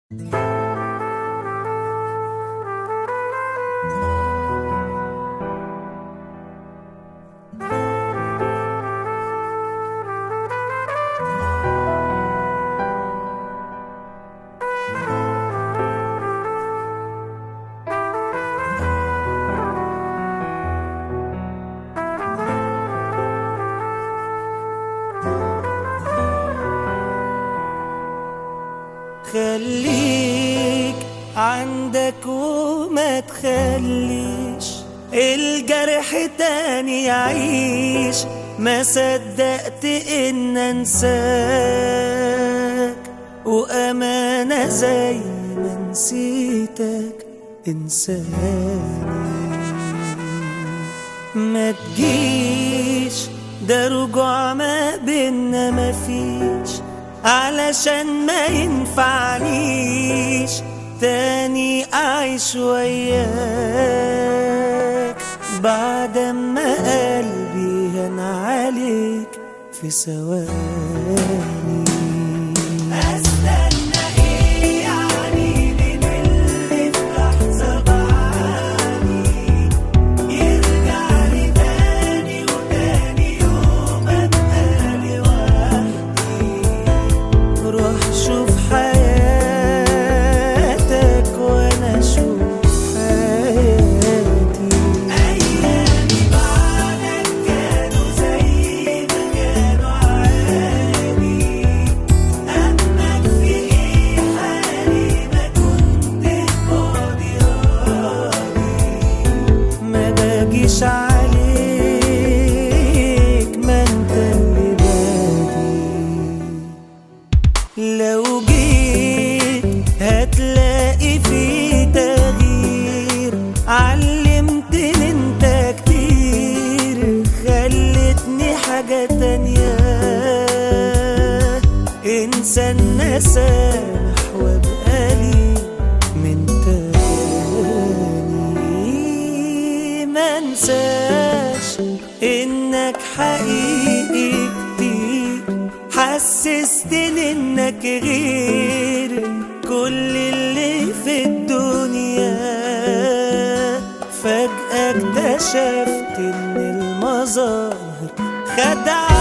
خليك عندك وما تخليش الجرح تاني يعيش ما صدقت ان انساك وامانة زي ما نسيتك انساني ما تجيش ده رجوع ما بينا مفيش علشان ما ينفعنيش تاني أعيش وياك بعد ما قلبي هان عليك في ثواني أستنى إيه يعني من اللي في لحظة بعاني يرجع لي تاني وتاني يوم أبقى لوحدي روح شوف حياتك وانا اشوف حياتي ايامي بعدك كانوا زي ما كانوا عادي اما في ايه حالي ما كنت فاضي راضي ما باجيش عليك ما انت اللي بادي لو جيت هتلاقي في تغيير علمتني انت كتير خلتني حاجة تانية انسان نسامح وابقى لي من تاني ما انساش انك حقيقي كتير حسستني انك غير كل اللي في الدنيا فجأة اكتشفت ان المظاهر خدعة